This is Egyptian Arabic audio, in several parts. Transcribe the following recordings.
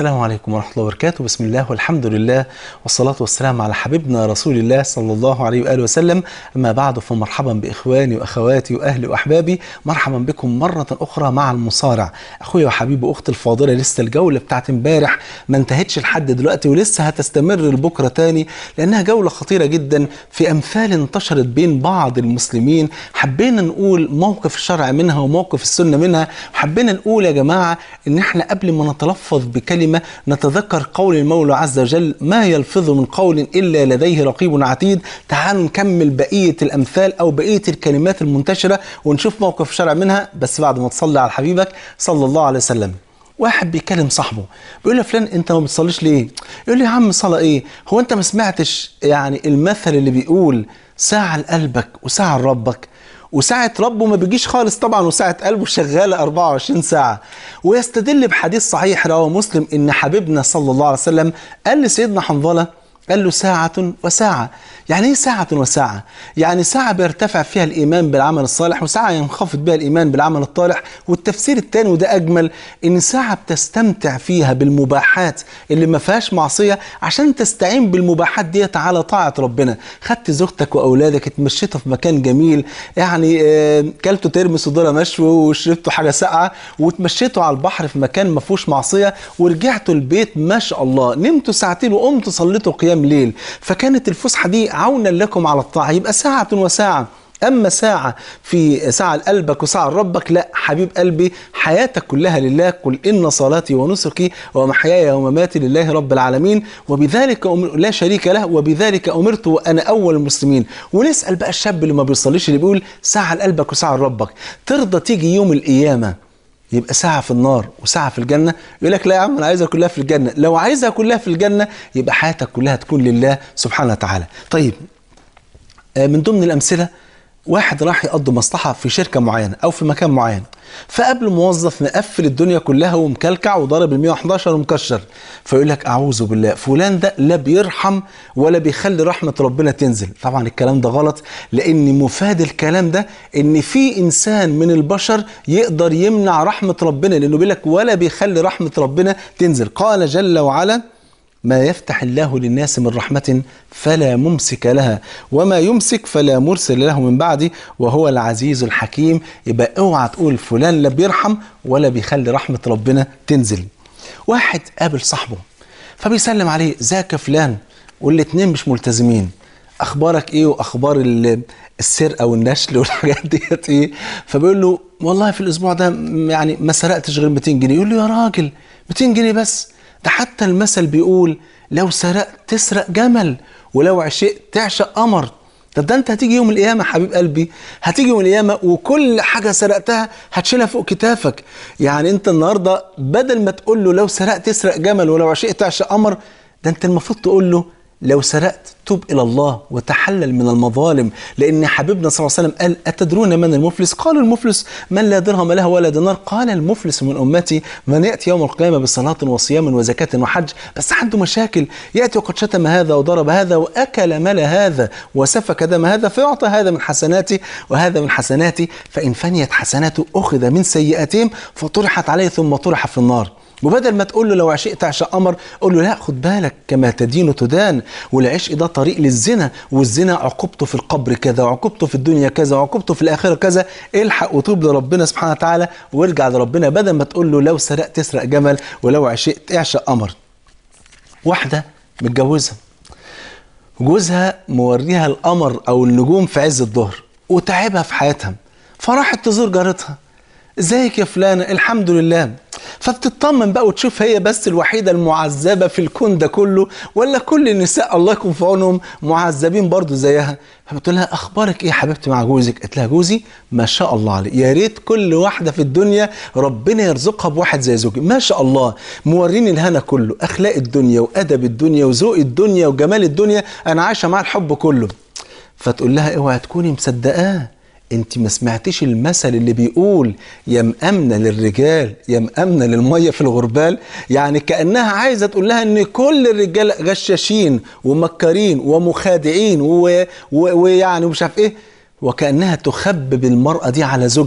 السلام عليكم ورحمة الله وبركاته بسم الله والحمد لله والصلاة والسلام على حبيبنا رسول الله صلى الله عليه وآله وسلم أما بعد فمرحبا بإخواني وأخواتي وأهلي وأحبابي مرحبا بكم مرة أخرى مع المصارع أخويا وحبيبي وأختي الفاضلة لسه الجولة بتاعت امبارح ما انتهتش لحد دلوقتي ولسه هتستمر لبكرة تاني لأنها جولة خطيرة جدا في أمثال انتشرت بين بعض المسلمين حبينا نقول موقف الشرع منها وموقف السنة منها حبينا نقول يا جماعة إن احنا قبل ما نتلفظ بكلمة نتذكر قول المولى عز وجل ما يلفظ من قول إلا لديه رقيب عتيد تعالوا نكمل بقية الأمثال أو بقية الكلمات المنتشرة ونشوف موقف الشرع منها بس بعد ما تصلي على حبيبك صلى الله عليه وسلم واحد بيكلم صاحبه بيقول له فلان انت ما بتصليش ليه يقول له يا عم صلاه ايه هو انت ما سمعتش يعني المثل اللي بيقول ساعه لقلبك وساعه لربك وساعة ربه ما بيجيش خالص طبعا وساعة قلبه شغالة 24 ساعة ويستدل بحديث صحيح رواه مسلم إن حبيبنا صلى الله عليه وسلم قال لسيدنا حنظلة قال له ساعة وساعة يعني ايه ساعة وساعة؟ يعني ساعة بيرتفع فيها الإيمان بالعمل الصالح وساعة ينخفض بها الإيمان بالعمل الطالح والتفسير الثاني وده أجمل إن ساعة بتستمتع فيها بالمباحات اللي ما فيهاش معصية عشان تستعين بالمباحات ديت على طاعة ربنا خدت زوجتك وأولادك اتمشيتوا في مكان جميل يعني آه، كلتوا ترمس وذرة مشوي وشربتوا حاجة ساقعة وتمشيتوا على البحر في مكان ما فيهوش معصية ورجعتوا البيت ما شاء الله نمتوا ساعتين وقمتوا صليتوا قيام ليل فكانت الفسحة دي عونا لكم على الطاعة يبقى ساعة وساعة أما ساعة في ساعة لقلبك وساعة لربك لا حبيب قلبي حياتك كلها لله قل إن صلاتي ونسكي ومحياي ومماتي لله رب العالمين وبذلك أمر لا شريك له وبذلك أمرت وأنا أول المسلمين ونسأل بقى الشاب اللي ما بيصليش اللي بيقول ساعة لقلبك وساعة لربك ترضى تيجي يوم القيامة يبقى ساعة في النار وساعة في الجنة يقول لك لا يا عم أنا عايزها كلها في الجنة لو عايزها كلها في الجنة يبقى حياتك كلها تكون لله سبحانه وتعالى طيب آه، من ضمن الأمثلة واحد راح يقضي مصلحة في شركة معينة أو في مكان معين فقابل موظف مقفل الدنيا كلها ومكلكع وضارب ال 111 ومكشر فيقول لك أعوذ بالله فلان ده لا بيرحم ولا بيخلي رحمة ربنا تنزل طبعا الكلام ده غلط لأن مفاد الكلام ده إن في إنسان من البشر يقدر يمنع رحمة ربنا لأنه بيقول لك ولا بيخلي رحمة ربنا تنزل قال جل وعلا ما يفتح الله للناس من رحمة فلا ممسك لها وما يمسك فلا مرسل له من بعده وهو العزيز الحكيم يبقى اوعى تقول فلان لا بيرحم ولا بيخلي رحمة ربنا تنزل واحد قابل صاحبه فبيسلم عليه ازيك يا فلان والاتنين مش ملتزمين اخبارك ايه واخبار ال- السرقه والنشل والحاجات ديت ايه فبيقول له والله في الاسبوع ده م- يعني ما سرقتش غير 200 جنيه يقول له يا راجل 200 جنيه بس ده حتى المثل بيقول لو سرقت تسرق جمل ولو عشقت تعشق قمر طب ده انت هتيجي يوم القيامه حبيب قلبي هتيجي يوم القيامه وكل حاجه سرقتها هتشيلها فوق كتافك يعني انت النهارده بدل ما تقول له لو سرقت تسرق جمل ولو عشقت تعشق قمر ده انت المفروض تقول له لو سرقت توب إلى الله وتحلل من المظالم لأن حبيبنا صلى الله عليه وسلم قال أتدرون من المفلس قالوا المفلس من لا درهم له ولا دينار قال المفلس من أمتي من يأتي يوم القيامة بصلاة وصيام وزكاة وحج بس عنده مشاكل يأتي وقد شتم هذا وضرب هذا وأكل مال هذا وسفك دم هذا فيعطى هذا من حسناتي وهذا من حسناتي فإن فنيت حسناته أخذ من سيئاتهم فطرحت عليه ثم طرح في النار وبدل ما تقول له لو عشقت عشق قمر قول له لا خد بالك كما تدين تدان والعشق ده طريق للزنا والزنا عقوبته في القبر كذا وعقوبته في الدنيا كذا وعقوبته في الاخره كذا الحق وتوب لربنا سبحانه وتعالى وارجع لربنا بدل ما تقول له لو سرقت تسرق جمل ولو عشقت اعشق قمر واحده متجوزه جوزها موريها القمر او النجوم في عز الظهر وتعبها في حياتها فراحت تزور جارتها ازيك يا فلانه الحمد لله فبتطمن بقى وتشوف هي بس الوحيده المعذبه في الكون ده كله ولا كل النساء الله يكون في عونهم معذبين برضو زيها فبتقول لها اخبارك ايه يا حبيبتي مع جوزك قالت لها جوزي ما شاء الله عليه يا ريت كل واحده في الدنيا ربنا يرزقها بواحد زي زوجي ما شاء الله موريني الهنا كله اخلاق الدنيا وادب الدنيا وذوق الدنيا وجمال الدنيا انا عايشه مع الحب كله فتقول لها اوعي تكوني مصدقاه انت ما سمعتيش المثل اللي بيقول يا مأمنة للرجال يا مأمنة للمية في الغربال يعني كأنها عايزة تقول لها ان كل الرجال غشاشين ومكارين ومخادعين و- و- ويعني ومش عارف ايه وكأنها تخبب المرأة دي على زوجها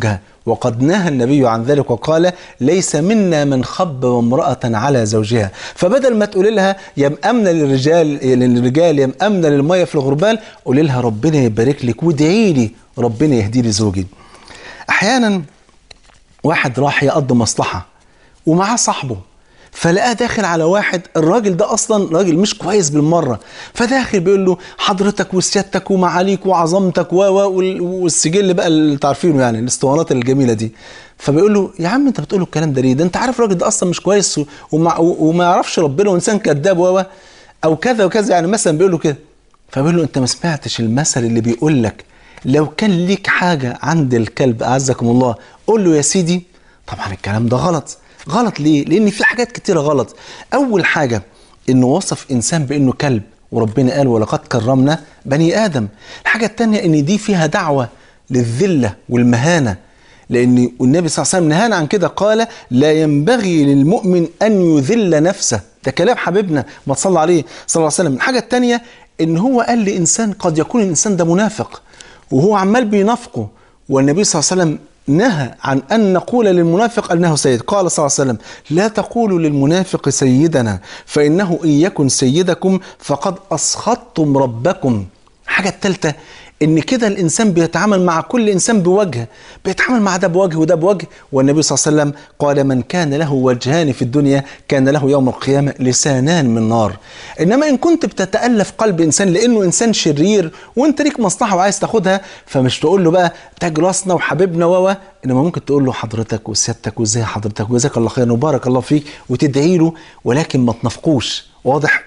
وقد نهى النبي عن ذلك وقال ليس منا من خب امرأة على زوجها فبدل ما تقول لها يا مأمنة للرجال للرجال يا مأمنة للمية في الغربال قولي لها ربنا يبارك لك وادعي لي ربنا يهدي لي زوجي أحيانا واحد راح يقضي مصلحة ومعاه صاحبه فلقاه داخل على واحد الراجل ده اصلا راجل مش كويس بالمره فداخل بيقول له حضرتك وسيادتك ومعاليك وعظمتك و والسجل بقى اللي تعرفينه يعني الاسطوانات الجميله دي فبيقول له يا عم انت بتقول له الكلام ده ليه ده انت عارف الراجل ده اصلا مش كويس وما, وما يعرفش ربنا وانسان كذاب و او كذا وكذا يعني مثلا بيقول له كده فبيقول له انت ما سمعتش المثل اللي بيقول لك لو كان ليك حاجه عند الكلب اعزكم الله قول له يا سيدي طبعا الكلام ده غلط غلط ليه؟ لأن في حاجات كتيرة غلط. أول حاجة إنه وصف إنسان بإنه كلب وربنا قال ولقد كرمنا بني آدم. الحاجة التانية إن دي فيها دعوة للذلة والمهانة. لأن النبي صلى الله عليه وسلم نهانا عن كده قال لا ينبغي للمؤمن أن يذل نفسه. ده كلام حبيبنا ما تصلى عليه صلى الله عليه وسلم. الحاجة التانية إن هو قال لإنسان قد يكون الإنسان ده منافق وهو عمال بينافقه والنبي صلى الله عليه وسلم نهى عن أن نقول للمنافق أنه سيد قال صلى الله عليه وسلم لا تقولوا للمنافق سيدنا فإنه إن يكن سيدكم فقد أسخطتم ربكم حاجة الثالثة ان كده الانسان بيتعامل مع كل انسان بوجه بيتعامل مع ده بوجه وده بوجه والنبي صلى الله عليه وسلم قال من كان له وجهان في الدنيا كان له يوم القيامه لسانان من نار انما ان كنت بتتالف قلب انسان لانه انسان شرير وانت ليك مصلحه وعايز تاخدها فمش تقول له بقى تاج راسنا وحبيبنا و انما ممكن تقول له حضرتك وسيادتك وازاي حضرتك وجزاك الله خيرا وبارك الله فيك وتدعي له ولكن ما تنافقوش واضح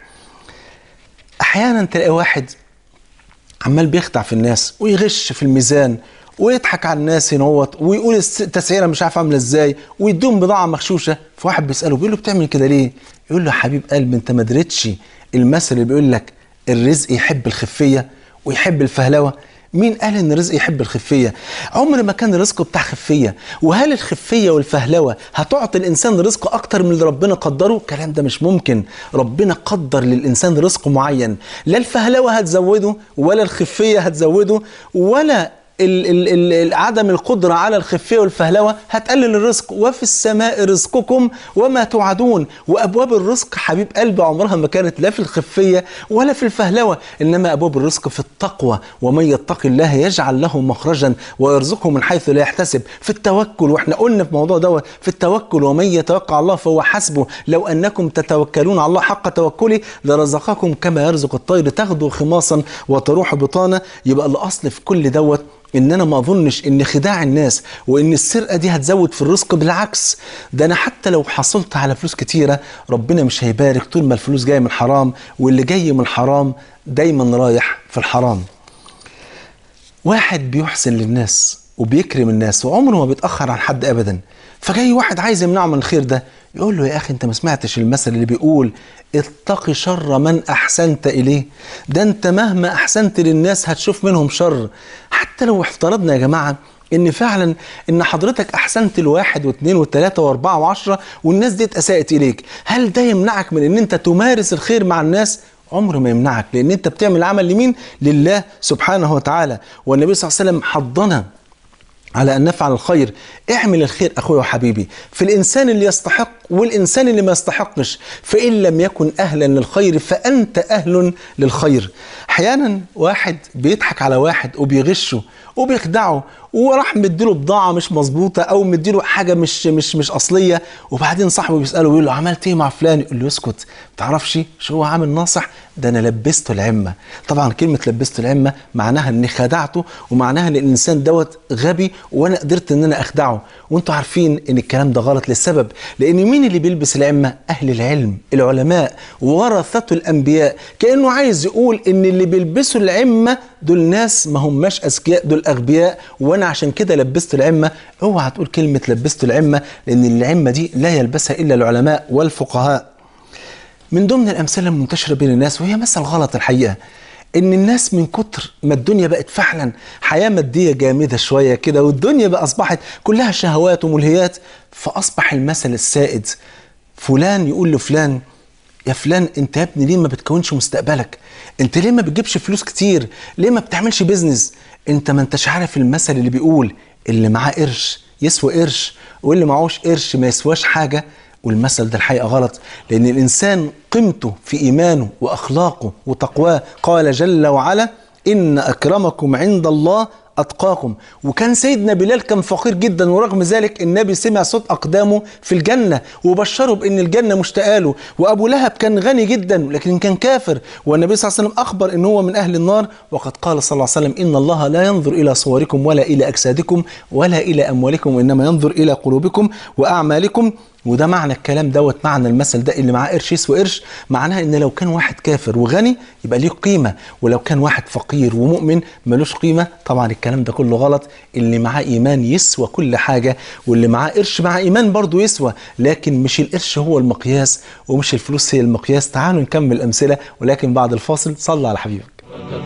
احيانا تلاقي واحد عمال بيخدع في الناس ويغش في الميزان ويضحك على الناس هنا ويقول التسعيره مش عارف عامله ازاي ويدوم بضاعه مغشوشه فواحد بيساله بيقول له بتعمل كده ليه؟ يقول له يا حبيب قلبي انت ما دريتش المثل اللي بيقول لك الرزق يحب الخفيه ويحب الفهلوه مين قال ان الرزق يحب الخفيه؟ عمر ما كان الرزق بتاع خفيه، وهل الخفيه والفهلوه هتعطي الانسان رزق اكتر من اللي ربنا قدره؟ الكلام ده مش ممكن، ربنا قدر للانسان رزق معين، لا الفهلوه هتزوده ولا الخفيه هتزوده ولا ال ال ال عدم القدرة على الخفية والفهلوة هتقلل الرزق وفي السماء رزقكم وما توعدون وأبواب الرزق حبيب قلبي عمرها ما كانت لا في الخفية ولا في الفهلوة إنما أبواب الرزق في التقوى ومن يتق الله يجعل له مخرجا ويرزقه من حيث لا يحتسب في التوكل وإحنا قلنا في موضوع دوت في التوكل ومن يتوكل على الله فهو حسبه لو أنكم تتوكلون على الله حق توكله لرزقكم كما يرزق الطير تغدو خماصا وتروح بطانا يبقى الأصل في كل دوت ان انا ما اظنش ان خداع الناس وان السرقه دي هتزود في الرزق بالعكس ده انا حتى لو حصلت على فلوس كتيره ربنا مش هيبارك طول ما الفلوس جايه من الحرام واللي جاي من الحرام دايما رايح في الحرام واحد بيحسن للناس وبيكرم الناس وعمره ما بيتاخر عن حد ابدا فجاي واحد عايز يمنعه من الخير ده يقول له يا اخي انت ما سمعتش المثل اللي بيقول اتقي شر من احسنت اليه ده انت مهما احسنت للناس هتشوف منهم شر حتى لو افترضنا يا جماعه ان فعلا ان حضرتك احسنت لواحد واثنين وثلاثه واربعه وعشره والناس دي اساءت اليك هل ده يمنعك من ان انت تمارس الخير مع الناس عمره ما يمنعك لان انت بتعمل عمل لمين لله سبحانه وتعالى والنبي صلى الله عليه وسلم حضنا على أن نفعل الخير اعمل الخير أخوي وحبيبي في الإنسان اللي يستحق والإنسان اللي ما يستحقش فإن لم يكن أهلا للخير فأنت أهل للخير أحيانا واحد بيضحك على واحد وبيغشه وبيخدعه وراح مديله بضاعة مش مظبوطة أو مديله حاجة مش مش مش أصلية وبعدين صاحبه بيسأله ويقول له عملت إيه مع فلان؟ يقول له اسكت تعرفش شو هو عامل ناصح؟ ده أنا لبسته العمة طبعا كلمة لبسته العمة معناها إني خدعته ومعناها إن الإنسان دوت غبي وأنا قدرت إن أنا أخدعه وأنتوا عارفين إن الكلام ده غلط للسبب لأن مين اللي بيلبس العمة؟ أهل العلم العلماء ورثة الأنبياء كأنه عايز يقول إن اللي بيلبسوا العمة دول ناس ما هماش أذكياء دول أغبياء وأنا عشان كده لبست العمة اوعى تقول كلمة لبست العمة لأن العمة دي لا يلبسها إلا العلماء والفقهاء من ضمن الأمثلة المنتشرة بين الناس وهي مثل غلط الحقيقة ان الناس من كتر ما الدنيا بقت فعلا حياه ماديه جامده شويه كده والدنيا بقى اصبحت كلها شهوات وملهيات فاصبح المثل السائد فلان يقول لفلان يا فلان انت يا ابني ليه ما بتكونش مستقبلك انت ليه ما بتجيبش فلوس كتير ليه ما بتعملش بيزنس انت ما انتش عارف المثل اللي بيقول اللي معاه قرش يسوى قرش واللي معهوش قرش ما يسواش حاجة والمثل ده الحقيقة غلط لأن الإنسان قيمته في إيمانه وأخلاقه وتقواه قال جل وعلا إن أكرمكم عند الله أتقاكم وكان سيدنا بلال كان فقير جدا ورغم ذلك النبي سمع صوت أقدامه في الجنة وبشره بأن الجنة مشتاقة له وأبو لهب كان غني جدا لكن كان كافر والنبي صلى الله عليه وسلم أخبر أنه هو من أهل النار وقد قال صلى الله عليه وسلم إن الله لا ينظر إلى صوركم ولا إلى أجسادكم ولا إلى أموالكم وإنما ينظر إلى قلوبكم وأعمالكم وده معنى الكلام دوت معنى المثل ده اللي معاه قرش يسوى قرش معناها ان لو كان واحد كافر وغني يبقى ليه قيمه ولو كان واحد فقير ومؤمن ملوش قيمه طبعا الكلام ده كله غلط اللي معاه ايمان يسوى كل حاجه واللي معاه قرش مع ايمان برضه يسوى لكن مش القرش هو المقياس ومش الفلوس هي المقياس تعالوا نكمل امثله ولكن بعد الفاصل صلى على حبيبك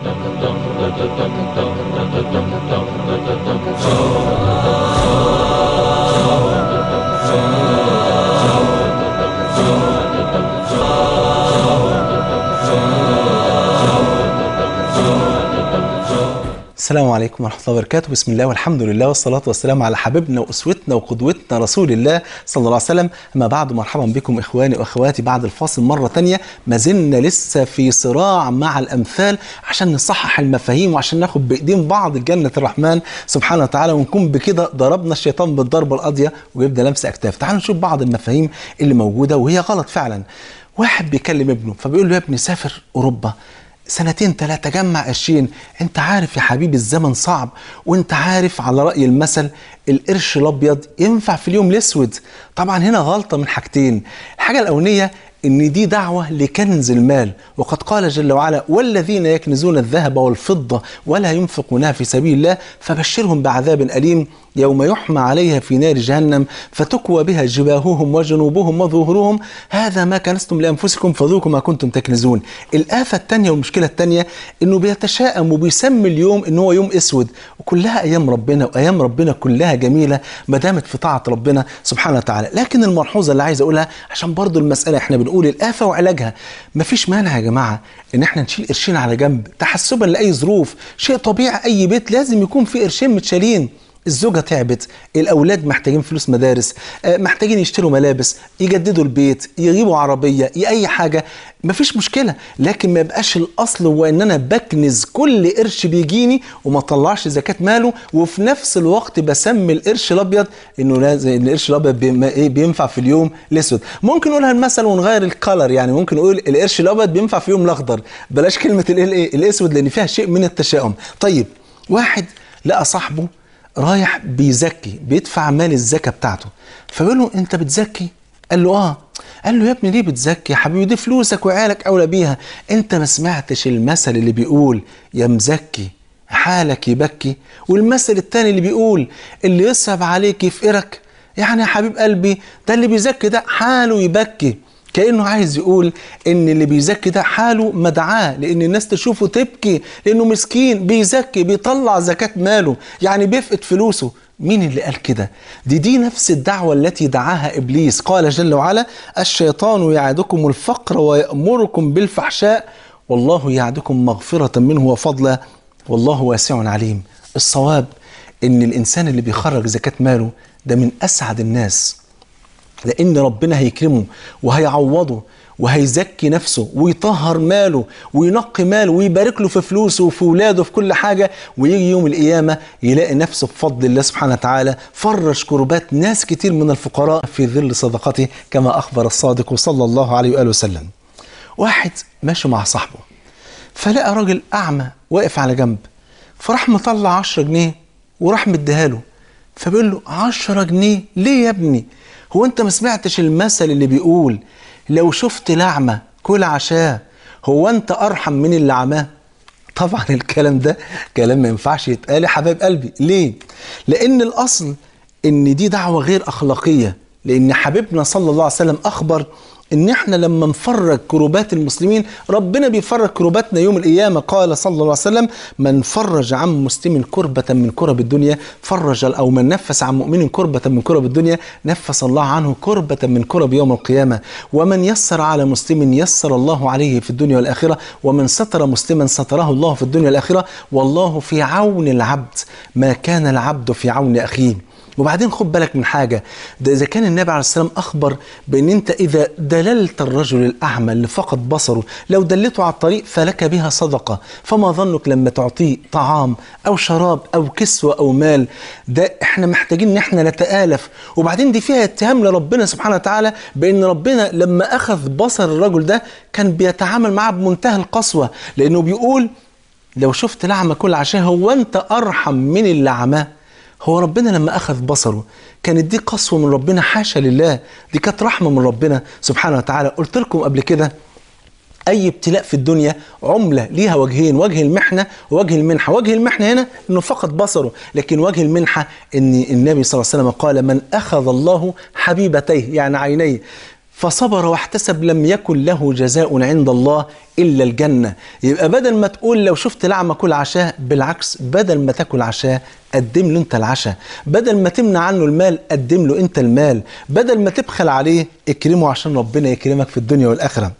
السلام عليكم ورحمة الله وبركاته بسم الله والحمد لله والصلاة والسلام على حبيبنا وأسوتنا وقدوتنا رسول الله صلى الله عليه وسلم أما بعد مرحبا بكم إخواني وأخواتي بعد الفاصل مرة تانية ما زلنا لسه في صراع مع الأمثال عشان نصحح المفاهيم وعشان ناخد بإيدين بعض جنة الرحمن سبحانه وتعالى ونكون بكده ضربنا الشيطان بالضربة القاضية ويبدأ لمس أكتاف تعالوا نشوف بعض المفاهيم اللي موجودة وهي غلط فعلا واحد بيكلم ابنه فبيقول له يا ابني سافر أوروبا سنتين ثلاثة جمع قرشين انت عارف يا حبيبي الزمن صعب وانت عارف على رأي المثل القرش الابيض ينفع في اليوم الاسود طبعا هنا غلطة من حاجتين الحاجة الاولانية ان دي دعوة لكنز المال وقد قال جل وعلا والذين يكنزون الذهب والفضة ولا ينفقونها في سبيل الله فبشرهم بعذاب أليم يوم يحمى عليها في نار جهنم فتكوى بها جباههم وجنوبهم وظهورهم هذا ما كنستم لأنفسكم فذوقوا ما كنتم تكنزون الآفة الثانية والمشكلة الثانية إنه بيتشائم وبيسمي اليوم إن هو يوم أسود وكلها أيام ربنا وأيام ربنا كلها جميلة ما دامت في طاعة ربنا سبحانه وتعالى لكن الملحوظة اللي عايز أقولها عشان برضو المسألة إحنا بنقول الآفة وعلاجها مفيش مانع يا جماعة إن إحنا نشيل قرشين على جنب تحسبا لأي ظروف شيء طبيعي أي بيت لازم يكون فيه قرشين متشالين الزوجة تعبت الأولاد محتاجين فلوس مدارس محتاجين يشتروا ملابس يجددوا البيت يجيبوا عربية أي حاجة مفيش مشكلة لكن ما يبقاش الأصل هو إن أنا بكنز كل قرش بيجيني وما طلعش زكاة ماله وفي نفس الوقت بسمي القرش الأبيض إنه لازم القرش الأبيض بينفع في اليوم الأسود ممكن نقولها المثل ونغير الكلر يعني ممكن نقول القرش الأبيض بينفع في يوم الأخضر بلاش كلمة الأسود لأن فيها شيء من التشاؤم طيب واحد لقى صاحبه رايح بيزكي بيدفع مال الزكاة بتاعته فبيقول له انت بتزكي قال له اه قال له يا ابني ليه بتزكي يا حبيبي دي فلوسك وعيالك اولى بيها انت ما سمعتش المثل اللي بيقول يا مزكي حالك يبكي والمثل التاني اللي بيقول اللي يصعب عليك يفقرك يعني يا حبيب قلبي ده اللي بيزكي ده حاله يبكي كانه عايز يقول ان اللي بيزكي ده حاله مدعاه لان الناس تشوفه تبكي لانه مسكين بيزكي بيطلع زكاه ماله يعني بيفقد فلوسه مين اللي قال كده دي دي نفس الدعوة التي دعاها إبليس قال جل وعلا الشيطان يعدكم الفقر ويأمركم بالفحشاء والله يعدكم مغفرة منه وفضلا والله واسع عليم الصواب إن الإنسان اللي بيخرج زكاة ماله ده من أسعد الناس لأن ربنا هيكرمه وهيعوضه وهيزكي نفسه ويطهر ماله وينقي ماله ويبارك له في فلوسه وفي ولاده في كل حاجة ويجي يوم القيامة يلاقي نفسه بفضل الله سبحانه وتعالى فرج كربات ناس كتير من الفقراء في ظل صدقته كما أخبر الصادق صلى الله عليه وآله وسلم واحد ماشي مع صاحبه فلقى راجل أعمى واقف على جنب فراح مطلع 10 جنيه وراح مديها له فبيقول له 10 جنيه ليه يا ابني هو انت ما سمعتش المثل اللي بيقول لو شفت لعمة كل عشاه هو انت ارحم من اللي عماه طبعا الكلام ده كلام ما ينفعش يتقال يا حبايب قلبي ليه لان الاصل ان دي دعوة غير اخلاقية لان حبيبنا صلى الله عليه وسلم اخبر ان احنا لما نفرج كروبات المسلمين ربنا بيفرج كروباتنا يوم القيامه قال صلى الله عليه وسلم من فرج عن مسلم كربة من كرب الدنيا فرج او من نفس عن مؤمن كربة من كرب الدنيا نفس الله عنه كربة من كرب يوم القيامه ومن يسر على مسلم يسر الله عليه في الدنيا والاخره ومن ستر مسلما ستره الله في الدنيا والاخره والله في عون العبد ما كان العبد في عون اخيه وبعدين خد بالك من حاجة ده إذا كان النبي عليه السلام أخبر بأن أنت إذا دللت الرجل الأعمى اللي فقد بصره لو دلته على الطريق فلك بها صدقة فما ظنك لما تعطيه طعام أو شراب أو كسوة أو مال ده إحنا محتاجين إن إحنا نتآلف وبعدين دي فيها اتهام لربنا سبحانه وتعالى بأن ربنا لما أخذ بصر الرجل ده كان بيتعامل معاه بمنتهى القسوة لأنه بيقول لو شفت الأعمى كل عشاء هو أنت أرحم من اللي عماه هو ربنا لما أخذ بصره كانت دي قسوة من ربنا حاشا لله دي كانت رحمة من ربنا سبحانه وتعالى قلت لكم قبل كده أي ابتلاء في الدنيا عملة ليها وجهين وجه المحنة ووجه المنحة وجه المحنة هنا أنه فقد بصره لكن وجه المنحة أن النبي صلى الله عليه وسلم قال من أخذ الله حبيبتيه يعني عينيه فصبر واحتسب لم يكن له جزاء عند الله إلا الجنة يبقى بدل ما تقول لو شفت لعمة كل عشاء بالعكس بدل ما تاكل عشاء قدم له انت العشاء بدل ما تمنع عنه المال قدم له انت المال بدل ما تبخل عليه اكرمه عشان ربنا يكرمك في الدنيا والآخرة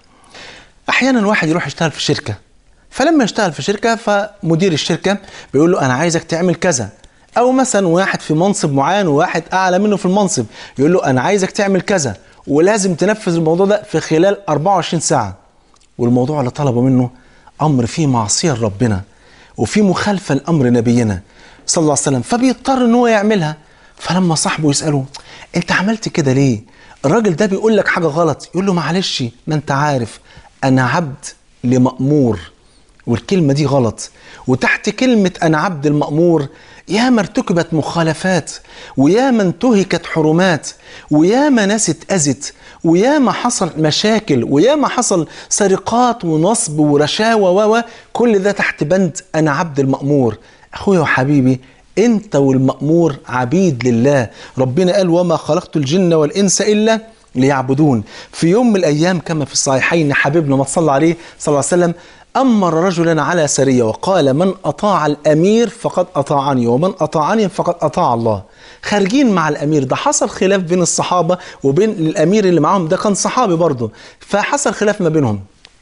أحيانا واحد يروح يشتغل في شركة فلما يشتغل في شركة فمدير الشركة بيقول له أنا عايزك تعمل كذا أو مثلا واحد في منصب معين وواحد أعلى منه في المنصب يقول له أنا عايزك تعمل كذا ولازم تنفذ الموضوع ده في خلال 24 ساعة والموضوع اللي طلبه منه أمر فيه معصية لربنا وفيه مخالفة لأمر نبينا صلى الله عليه وسلم فبيضطر ان هو يعملها فلما صاحبه يسأله انت عملت كده ليه الراجل ده بيقول لك حاجة غلط يقول له معلش ما انت عارف انا عبد لمأمور والكلمة دي غلط وتحت كلمة أنا عبد المأمور ياما ارتكبت مخالفات وياما انتهكت حرمات وياما ناس اتأذت وياما حصل مشاكل وياما حصل سرقات ونصب ورشاوى و كل ده تحت بند أنا عبد المأمور أخويا وحبيبي أنت والمأمور عبيد لله ربنا قال وما خلقت الجن والإنس إلا ليعبدون في يوم من الأيام كما في الصحيحين حبيبنا ما صلى عليه صلى الله عليه وسلم أمر رجلا على سرية وقال من أطاع الأمير فقد أطاعني ومن أطاعني فقد أطاع الله خارجين مع الأمير ده حصل خلاف بين الصحابة وبين الأمير اللي معاهم ده كان صحابي برضه فحصل خلاف ما بينهم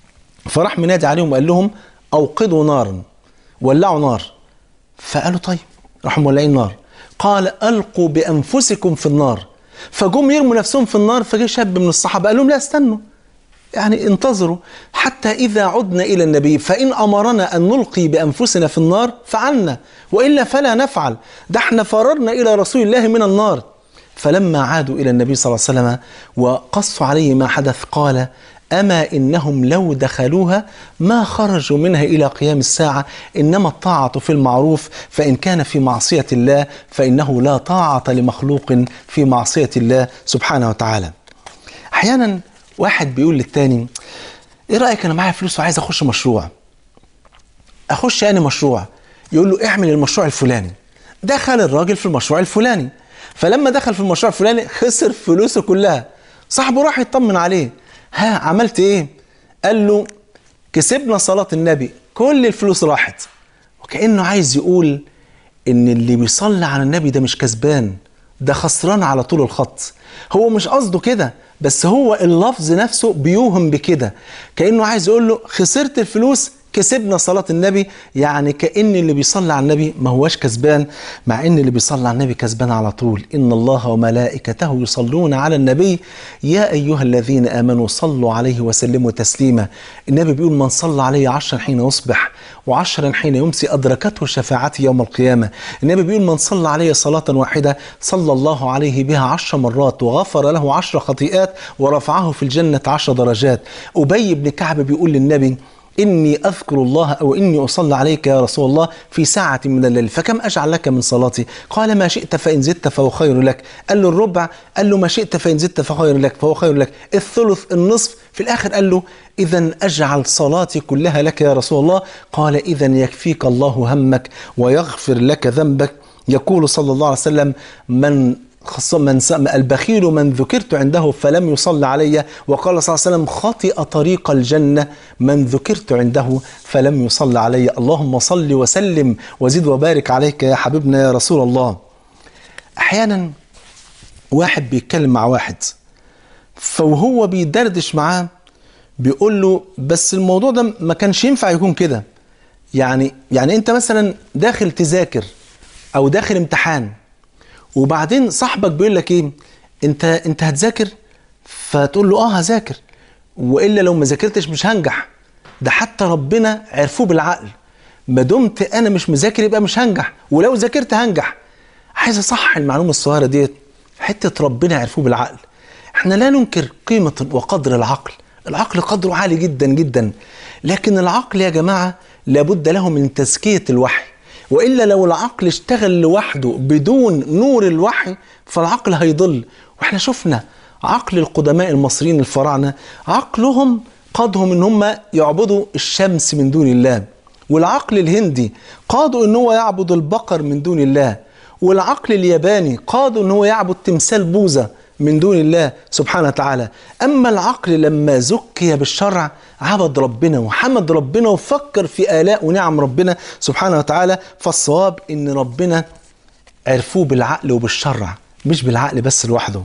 فراح منادي عليهم وقال لهم أوقدوا نارا ولعوا نار فقالوا طيب راحوا مولعين نار قال ألقوا بأنفسكم في النار فجم يرموا نفسهم في النار فجه شاب من الصحابة قال لهم لا استنوا يعني انتظروا حتى إذا عدنا إلى النبي فإن أمرنا أن نلقي بأنفسنا في النار فعلنا وإلا فلا نفعل ده احنا فررنا إلى رسول الله من النار فلما عادوا إلى النبي صلى الله عليه وسلم وقصوا عليه ما حدث قال أما إنهم لو دخلوها ما خرجوا منها إلى قيام الساعة إنما الطاعة في المعروف فإن كان في معصية الله فإنه لا طاعة لمخلوق في معصية الله سبحانه وتعالى أحيانا واحد بيقول للتاني إيه رأيك أنا معايا فلوس وعايز أخش مشروع أخش أنا مشروع يقول له اعمل المشروع الفلاني دخل الراجل في المشروع الفلاني فلما دخل في المشروع الفلاني خسر فلوسه كلها صاحبه راح يطمن عليه ها عملت ايه قال له كسبنا صلاة النبي كل الفلوس راحت وكأنه عايز يقول ان اللي بيصلي على النبي ده مش كسبان ده خسران على طول الخط هو مش قصده كده بس هو اللفظ نفسه بيوهم بكده كأنه عايز يقول له خسرت الفلوس كسبنا صلاة النبي يعني كأن اللي بيصلي على النبي ما هواش كسبان مع ان اللي بيصلي على النبي كسبان على طول إن الله وملائكته يصلون على النبي يا أيها الذين آمنوا صلوا عليه وسلموا تسليما النبي بيقول من صلى عليه عشرا حين يصبح وعشرا حين يمسي أدركته شفاعتي يوم القيامة النبي بيقول من صلى عليه صلاة واحدة صلى الله عليه بها عشر مرات وغفر له عشر خطيئات ورفعه في الجنة عشر درجات أبي بن كعب بيقول للنبي إني أذكر الله أو إني أصلي عليك يا رسول الله في ساعة من الليل فكم أجعل لك من صلاتي قال ما شئت فإن زدت فهو خير لك قال له الربع قال له ما شئت فإن زدت فهو خير لك فهو خير لك الثلث النصف في الآخر قال له إذا أجعل صلاتي كلها لك يا رسول الله قال إذا يكفيك الله همك ويغفر لك ذنبك يقول صلى الله عليه وسلم من خاصة من البخيل من ذكرت عنده فلم يصل علي وقال صلى الله عليه وسلم خطئ طريق الجنة من ذكرت عنده فلم يصل علي اللهم صل وسلم وزد وبارك عليك يا حبيبنا يا رسول الله أحيانا واحد بيتكلم مع واحد فوهو بيدردش معاه بيقول له بس الموضوع ده ما كانش ينفع يكون كده يعني يعني انت مثلا داخل تذاكر او داخل امتحان وبعدين صاحبك بيقول لك ايه انت انت هتذاكر فتقول له اه هذاكر والا لو ما ذاكرتش مش هنجح ده حتى ربنا عرفوه بالعقل ما دمت انا مش مذاكر يبقى مش هنجح ولو ذاكرت هنجح عايز اصحح المعلومه الصغيره ديت حته ربنا عرفوه بالعقل احنا لا ننكر قيمه وقدر العقل العقل قدره عالي جدا جدا لكن العقل يا جماعه لابد له من تزكيه الوحي والا لو العقل اشتغل لوحده بدون نور الوحي فالعقل هيضل واحنا شفنا عقل القدماء المصريين الفراعنه عقلهم قادهم ان هم يعبدوا الشمس من دون الله والعقل الهندي قادوا ان هو يعبد البقر من دون الله والعقل الياباني قادوا ان هو يعبد تمثال بوذا من دون الله سبحانه وتعالى اما العقل لما زكي بالشرع عبد ربنا وحمد ربنا وفكر في الاء ونعم ربنا سبحانه وتعالى فالصواب ان ربنا عرفوه بالعقل وبالشرع مش بالعقل بس لوحده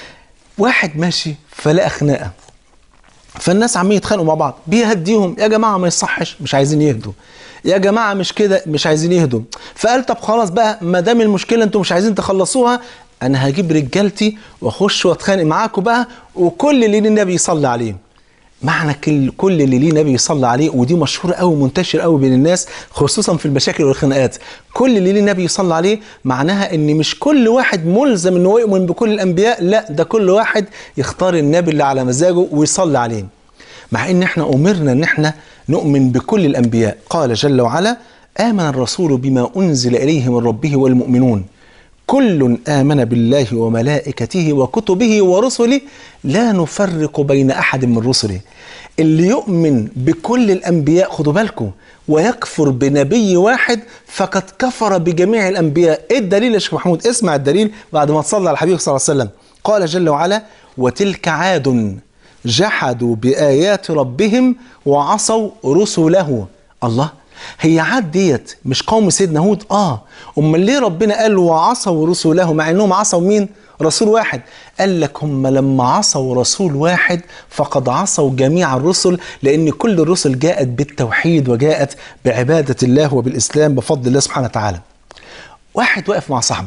واحد ماشي فلقى خناقه فالناس عمالين يتخانقوا مع بعض بيهديهم يا جماعه ما يصحش مش عايزين يهدوا يا جماعه مش كده مش عايزين يهدوا فقال طب خلاص بقى ما دام المشكله انتم مش عايزين تخلصوها انا هجيب رجالتي واخش واتخانق معاكم بقى وكل اللي ليه النبي يصلي عليه معنى كل كل اللي ليه نبي يصلي عليه ودي مشهوره قوي منتشر قوي بين الناس خصوصا في المشاكل والخناقات كل اللي ليه نبي يصلي عليه معناها ان مش كل واحد ملزم ان هو يؤمن بكل الانبياء لا ده كل واحد يختار النبي اللي على مزاجه ويصلي عليه مع ان احنا امرنا ان احنا نؤمن بكل الانبياء قال جل وعلا امن الرسول بما انزل اليه من ربه والمؤمنون كل آمن بالله وملائكته وكتبه ورسله لا نفرق بين أحد من رسله اللي يؤمن بكل الأنبياء خدوا بالكم ويكفر بنبي واحد فقد كفر بجميع الأنبياء إيه الدليل يا شيخ محمود اسمع الدليل بعد ما تصلى على الحبيب صلى الله عليه وسلم قال جل وعلا وتلك عاد جحدوا بآيات ربهم وعصوا رسله الله هي عاد ديت مش قوم سيدنا هود اه امال ليه ربنا قال وعصوا رسله مع انهم عصوا مين رسول واحد قال لك هم لما عصوا رسول واحد فقد عصوا جميع الرسل لان كل الرسل جاءت بالتوحيد وجاءت بعباده الله وبالاسلام بفضل الله سبحانه وتعالى واحد واقف مع صاحبه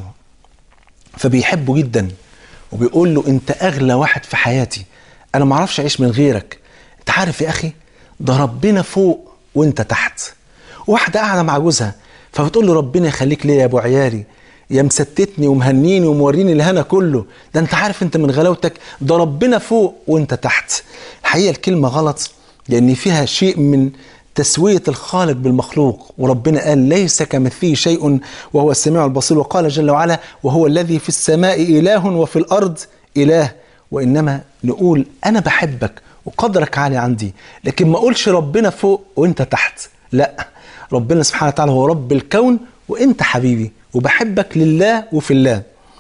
فبيحبه جدا وبيقول له انت اغلى واحد في حياتي انا ما اعرفش اعيش من غيرك انت عارف يا اخي ده ربنا فوق وانت تحت واحده قاعده مع جوزها فبتقول له ربنا يخليك ليا يا ابو عيالي يا مستتني ومهنيني وموريني الهنا كله ده انت عارف انت من غلاوتك ده ربنا فوق وانت تحت الحقيقه الكلمه غلط لان فيها شيء من تسوية الخالق بالمخلوق وربنا قال ليس كمثله شيء وهو السميع البصير وقال جل وعلا وهو الذي في السماء إله وفي الأرض إله وإنما نقول أنا بحبك وقدرك عالي عندي لكن ما أقولش ربنا فوق وإنت تحت لا ربنا سبحانه وتعالى هو رب الكون وإنت حبيبي وبحبك لله وفي الله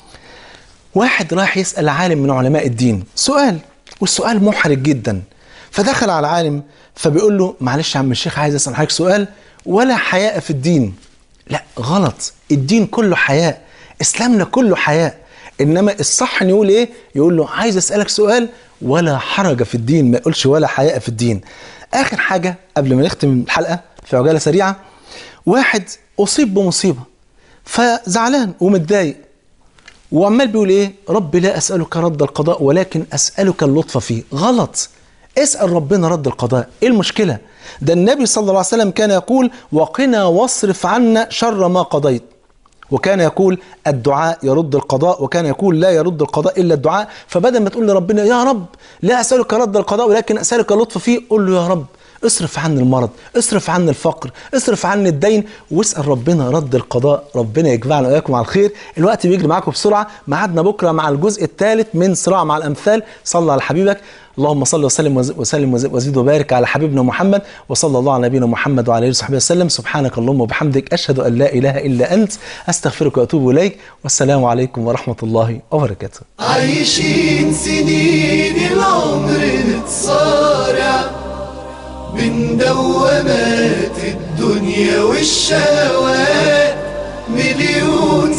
واحد راح يسأل عالم من علماء الدين سؤال والسؤال محرج جدا فدخل على العالم فبيقول له معلش يا عم الشيخ عايز اسال حضرتك سؤال ولا حياء في الدين لا غلط الدين كله حياء اسلامنا كله حياء انما الصح ان يقول ايه يقول له عايز اسالك سؤال ولا حرج في الدين ما يقولش ولا حياء في الدين اخر حاجه قبل ما نختم الحلقه في عجاله سريعه واحد اصيب بمصيبه فزعلان ومتضايق وعمال بيقول ايه رب لا اسالك رد القضاء ولكن اسالك اللطف فيه غلط اسال ربنا رد القضاء ايه المشكله ده النبي صلى الله عليه وسلم كان يقول وقنا واصرف عنا شر ما قضيت وكان يقول الدعاء يرد القضاء وكان يقول لا يرد القضاء الا الدعاء فبدل ما تقول لربنا يا رب لا اسالك رد القضاء ولكن اسالك اللطف فيه قول له يا رب اصرف عني المرض اصرف عني الفقر اصرف عني الدين واسال ربنا رد القضاء ربنا يجمعنا واياكم على الخير الوقت بيجري معاكم بسرعه ميعادنا بكره مع الجزء الثالث من صراع مع الامثال صلى على حبيبك اللهم صل وسلم وسلم وزد وبارك على حبيبنا محمد وصلى الله على نبينا محمد وعلى اله وصحبه وسلم سبحانك اللهم وبحمدك اشهد ان لا اله الا انت استغفرك واتوب اليك والسلام عليكم ورحمه الله وبركاته عايشين سنين العمر نتصارع من دوامات الدنيا والشهوات مليون